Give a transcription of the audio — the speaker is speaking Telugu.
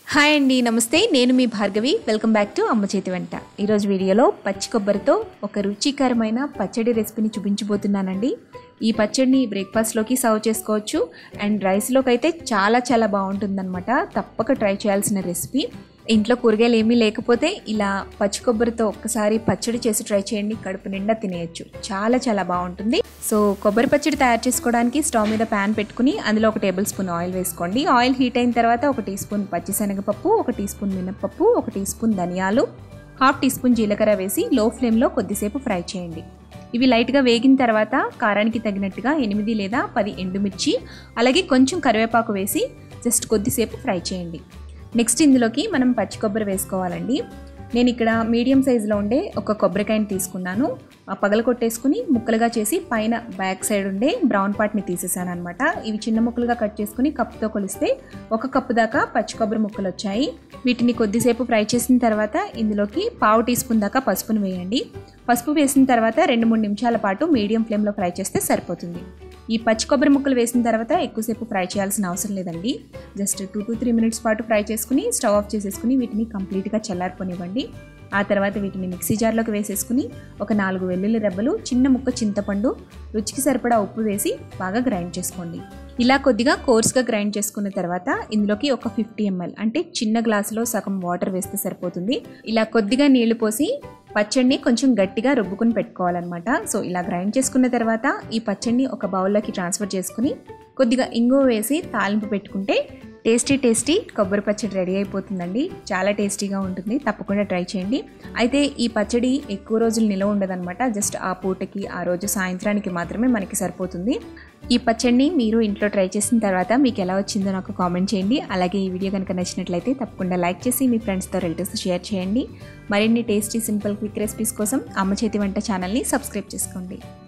హాయ్ అండి నమస్తే నేను మీ భార్గవి వెల్కమ్ బ్యాక్ టు అమ్మ చేతి వంట ఈరోజు వీడియోలో పచ్చి కొబ్బరితో ఒక రుచికరమైన పచ్చడి రెసిపీని చూపించబోతున్నానండి ఈ పచ్చడిని బ్రేక్ఫాస్ట్లోకి సర్వ్ చేసుకోవచ్చు అండ్ రైస్లోకి అయితే చాలా చాలా బాగుంటుందన్నమాట తప్పక ట్రై చేయాల్సిన రెసిపీ ఇంట్లో కూరగాయలు ఏమీ లేకపోతే ఇలా పచ్చి కొబ్బరితో ఒక్కసారి పచ్చడి చేసి ట్రై చేయండి కడుపు నిండా తినేయచ్చు చాలా చాలా బాగుంటుంది సో కొబ్బరి పచ్చడి తయారు చేసుకోవడానికి స్టవ్ మీద ప్యాన్ పెట్టుకుని అందులో ఒక టేబుల్ స్పూన్ ఆయిల్ వేసుకోండి ఆయిల్ హీట్ అయిన తర్వాత ఒక టీ స్పూన్ పచ్చిశనగపప్పు ఒక టీ స్పూన్ మినప్పప్పు ఒక టీ స్పూన్ ధనియాలు హాఫ్ టీ స్పూన్ జీలకర్ర వేసి లో ఫ్లేమ్లో కొద్దిసేపు ఫ్రై చేయండి ఇవి లైట్గా వేగిన తర్వాత కారానికి తగినట్టుగా ఎనిమిది లేదా పది ఎండుమిర్చి అలాగే కొంచెం కరివేపాకు వేసి జస్ట్ కొద్దిసేపు ఫ్రై చేయండి నెక్స్ట్ ఇందులోకి మనం పచ్చి కొబ్బరి వేసుకోవాలండి నేను ఇక్కడ మీడియం సైజులో ఉండే ఒక కొబ్బరికాయని తీసుకున్నాను ఆ పగల కొట్టేసుకుని ముక్కలుగా చేసి పైన బ్యాక్ సైడ్ ఉండే బ్రౌన్ పార్ట్ని తీసేసాను అనమాట ఇవి చిన్న ముక్కలుగా కట్ చేసుకుని కప్పుతో కొలిస్తే ఒక కప్పు దాకా పచ్చి కొబ్బరి ముక్కలు వచ్చాయి వీటిని కొద్దిసేపు ఫ్రై చేసిన తర్వాత ఇందులోకి పావు టీ స్పూన్ దాకా పసుపును వేయండి పసుపు వేసిన తర్వాత రెండు మూడు నిమిషాల పాటు మీడియం ఫ్లేమ్లో ఫ్రై చేస్తే సరిపోతుంది ఈ పచ్చి కొబ్బరి ముక్కలు వేసిన తర్వాత ఎక్కువసేపు ఫ్రై చేయాల్సిన అవసరం లేదండి just two to three minutes పాటు ఫ్రై చేసుకుని స్టవ్ ఆఫ్ చేసేసుకుని వీటిని కంప్లీట్గా చల్లారిపోనివ్వండి ఆ తర్వాత వీటిని మిక్సీ జార్లోకి వేసేసుకుని ఒక నాలుగు వెల్లుల్లి రెబ్బలు చిన్న ముక్క చింతపండు రుచికి సరిపడా ఉప్పు వేసి బాగా గ్రైండ్ చేసుకోండి ఇలా కొద్దిగా కోర్స్గా గ్రైండ్ చేసుకున్న తర్వాత ఇందులోకి ఒక ఫిఫ్టీ ఎంఎల్ అంటే చిన్న గ్లాసులో సగం వాటర్ వేస్తే సరిపోతుంది ఇలా కొద్దిగా నీళ్లు పోసి పచ్చడిని కొంచెం గట్టిగా రుబ్బుకుని పెట్టుకోవాలన్నమాట సో ఇలా గ్రైండ్ చేసుకున్న తర్వాత ఈ పచ్చడిని ఒక బౌల్లోకి ట్రాన్స్ఫర్ చేసుకుని కొద్దిగా ఇంగువ వేసి తాలింపు పెట్టుకుంటే టేస్టీ టేస్టీ కొబ్బరి పచ్చడి రెడీ అయిపోతుందండి చాలా టేస్టీగా ఉంటుంది తప్పకుండా ట్రై చేయండి అయితే ఈ పచ్చడి ఎక్కువ రోజులు నిలవ ఉండదన్నమాట జస్ట్ ఆ పూటకి ఆ రోజు సాయంత్రానికి మాత్రమే మనకి సరిపోతుంది ఈ పచ్చడిని మీరు ఇంట్లో ట్రై చేసిన తర్వాత మీకు ఎలా వచ్చిందో నాకు కామెంట్ చేయండి అలాగే ఈ వీడియో కనుక నచ్చినట్లయితే తప్పకుండా లైక్ చేసి మీ ఫ్రెండ్స్తో రిలేటివ్స్ షేర్ చేయండి మరిన్ని టేస్టీ సింపుల్ క్విక్ రెసిపీస్ కోసం అమ్మ చేతి వంట ఛానల్ని సబ్స్క్రైబ్ చేసుకోండి